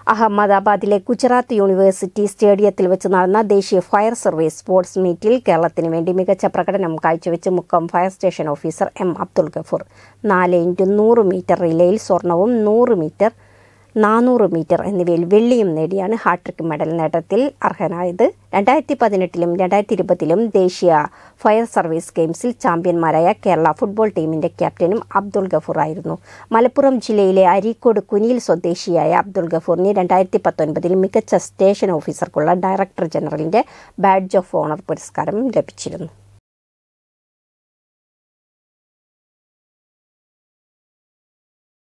അഹമ്മദാബാദിലെ ഗുജറാത്ത് യൂണിവേഴ്സിറ്റി സ്റ്റേഡിയത്തിൽ വെച്ച് നടന്ന ദേശീയ ഫയർ സർവീസ് സ്പോർട്സ് മീറ്റിൽ കേരളത്തിന് വേണ്ടി മികച്ച പ്രകടനം കാഴ്ചവെച്ച് Mukkam fire station officer M Abdul Ghafoor നാല് ഇൻറ്റു നൂറ് മീറ്റർ റിലേയിൽ സ്വർണവും നൂറ് മീറ്റർ നാനൂറ് മീറ്റർ എന്നിവയിൽ വെള്ളിയും നേടിയാണ് ഹാട്രിക് മെഡൽ നേട്ടത്തിൽ അർഹനായത് രണ്ടായിരത്തി പതിനെട്ടിലും രണ്ടായിരത്തി ഇരുപതിലും ദേശീയ ഫയർ സർവീസ് ഗെയിംസിൽ ചാമ്പ്യന്മാരായ കേരള ഫുട്ബോൾ ടീമിന്റെ ക്യാപ്റ്റനും അബ്ദുൾ ഗഫൂർ ആയിരുന്നു മലപ്പുറം ജില്ലയിലെ അരീക്കോട് കുനിയിൽ സ്വദേശിയായ അബ്ദുൾ ഗഫൂറിന് രണ്ടായിരത്തി പത്തൊൻപതിൽ മികച്ച സ്റ്റേഷൻ ഓഫീസർക്കുള്ള ഡയറക്ടർ ജനറലിന്റെ ബാഡ്ജ് ഓഫ് ഓണർ പുരസ്കാരം ലഭിച്ചിരുന്നു